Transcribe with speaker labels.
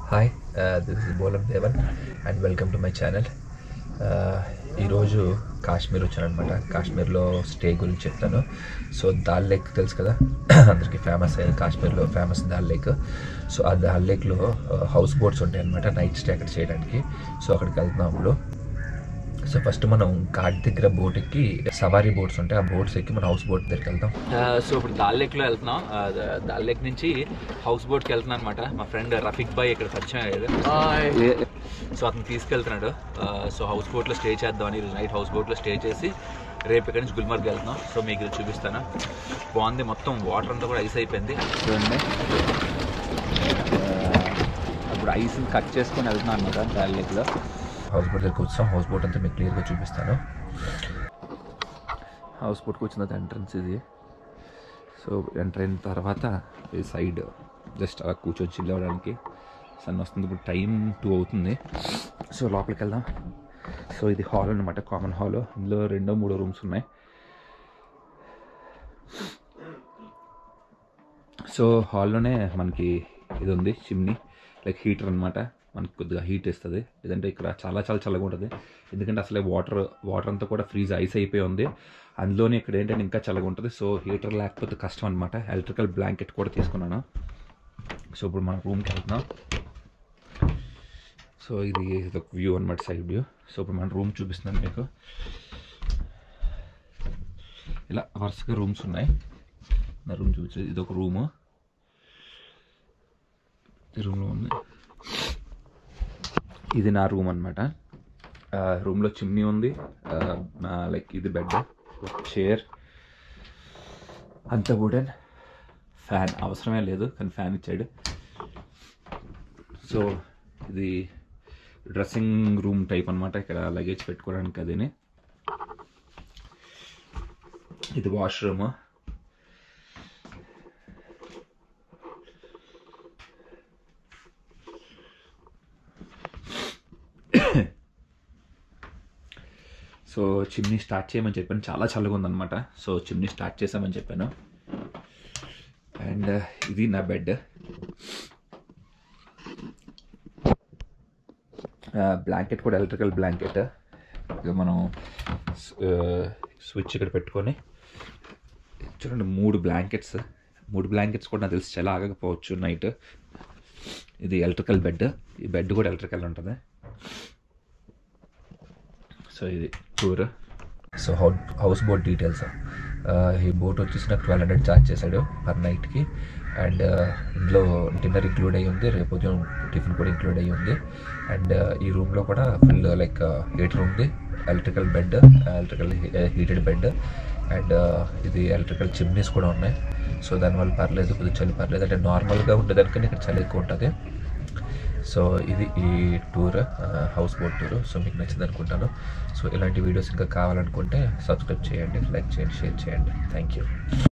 Speaker 1: hi this is Bolam Devan and welcome to my channel ఈరోజు కాశ్మీర్ వచ్చానమాట కాశ్మీర్లో stay గురించి చెప్తాను సో దాల్ లేక్ తెలుసు కదా అందరికీ ఫేమస్ అయ్యేది కాశ్మీర్లో ఫేమస్ దాల్ లేక్ సో ఆ దాల్ లేక్లో హౌస్ బోట్స్ ఉంటాయి అనమాట నైట్ స్టే అక్కడ చేయడానికి సో అక్కడికి వెళ్తున్నాం ఇప్పుడు సో ఫస్ట్ మనం ఘాట్ దగ్గర బోట్ ఎక్కి సవారీ బోట్స్ ఉంటాయి ఆ బోట్స్ ఎక్కి మన హౌస్ బోట్ దగ్గరికి వెళ్తాం
Speaker 2: సో ఇప్పుడు దాల్ లేక్లో వెళ్తున్నాం ఆ, ద- దాల్ లేక్ నుంచి హౌస్ బోట్కి వెళ్తున్నాను అనమాట మా ఫ్రెండ్ రఫీక్ బాయ్ ఇక్కడ పరిచయం అయ్యాడు సో అతను తీసుకెళ్తున్నాడు ఆ, సో హౌస్ బోట్లో స్టే చేద్దామని ఈరోజు నైట్ హౌస్ బోట్లో స్టే చేసి రేపు ఇక్కడ నుంచి గుల్మర్గ్ వెళ్తున్నాం సో మీకు ఇది చూపిస్తాను బాగుంది మొత్తం వాటర్ అంతా కూడా ఐస్ అయిపోయింది చూడండి అప్పుడు ఐస్ కట్ చేసుకొని వెళ్తున్నాను అనమాట దాల్ లేక్లో
Speaker 1: హౌస్ బోట్ దగ్గరికి వచ్చాం హౌస్ బోట్ అంతా మీకు క్లియర్గా చూపిస్తాను హౌస్ బోట్కి వచ్చిన ఎంట్రన్స్ ఇది సో ఎంటర్ అయిన తర్వాత ఈ సైడ్ జస్ట్ అలా కూర్చొని చిల్ అవ్వడానికి సన్ వస్తుంది ఇప్పుడు టైం టూ అవుతుంది సో లోపలికి వెళ్దాం సో ఇది హాల్ అనమాట కామన్ హాల్ ఇందులో రెండో మూడో రూమ్స్ ఉన్నాయి సో హాల్లోనే మనకి ఇది ఉంది చిమ్నీ లైక్ హీటర్ అనమాట మనకి కొద్దిగా హీట్ ఇస్తుంది లేదంటే ఇక్కడ చాలా చాలా చల్లగా ఉంటుంది ఎందుకంటే అసలే వాటర్ వాటర్ అంతా కూడా ఫ్రీజ్ ఐస్ అయిపోయి ఉంది అందులోనే ఇక్కడ ఏంటంటే ఇంకా చల్లగా ఉంటుంది సో హీటర్ లేకపోతే కష్టం అనమాట ఎలక్ట్రికల్ బ్లాంకెట్ కూడా తీసుకున్నాను సో ఇప్పుడు మన రూమ్కి వెళ్తున్నాం సో ఇది ఇది ఒక వ్యూ అనమాట సైడ్ వ్యూ సో ఇప్పుడు మన రూమ్ చూపిస్తున్నాను మీకు ఇలా వరుసగా రూమ్స్ ఉన్నాయి నా రూమ్ చూపించు ఇది ఒక రూము ఈ రూమ్లో ఉంది ఇది నా రూమ్ అనమాట రూమ్లో చిమ్నీ ఉంది లైక్ ఇది బెడ్ చైర్ అంత వుడెన్ ఫ్యాన్ అవసరమే లేదు కానీ ఫ్యాన్ ఇచ్చాడు సో ఇది డ్రెస్సింగ్ రూమ్ టైప్ అనమాట ఇక్కడ లగేజ్ పెట్టుకోవడానికి అదేనే ఇది వాష్రూమ్ సో చిమ్నీ స్టార్ట్ చేయమని చెప్పాను చాలా చల్లగా ఉందన్నమాట సో చిమ్నీ స్టార్ట్ చేసామని చెప్పాను అండ్ ఇది నా బెడ్ బ్లాంకెట్ కూడా ఎలక్ట్రికల్ బ్లాంకెట్ ఇక మనం స్విచ్ ఇక్కడ పెట్టుకొని చూడండి మూడు బ్లాంకెట్స్ మూడు బ్లాంకెట్స్ కూడా నాకు తెలిసి చాలా ఆగకపోవచ్చు నైట్ ఇది ఎలక్ట్రికల్ బెడ్ ఈ బెడ్ కూడా ఎలక్ట్రికల్ ఉంటుంది సో ఇది tour so house boat details ఈ బోట్ వచ్చేసి నాకు ట్వెల్వ్ హండ్రెడ్ ఛార్జ్ చేశాడు పర్ నైట్కి అండ్ ఇందులో డిన్నర్ ఇంక్లూడ్ అయ్యి ఉంది రేపు ఉదయం టిఫిన్ కూడా ఇంక్లూడ్ అయ్యి ఉంది అండ్ ఈ రూమ్లో కూడా ఫుల్ లైక్ హీటర్ ఉంది electrical bed electrical heated bed and ఇది ఎలక్ట్రికల్ చిమ్నీస్ కూడా ఉన్నాయి సో దానివల్ల పర్లేదు కొద్దిగా చలి పర్లేదు అంటే నార్మల్గా ఉండేదానికన్నా ఇక్కడ చలి ఎక్కువ ఉంటుంది సో ఇది ఈ tour house boat tour so మీకు నచ్చింది అనుకుంటాను సో ఇలాంటి వీడియోస్ ఇంకా కావాలనుకుంటే సబ్స్క్రైబ్ చేయండి లైక్ చేయండి షేర్ చేయండి థ్యాంక్ యూ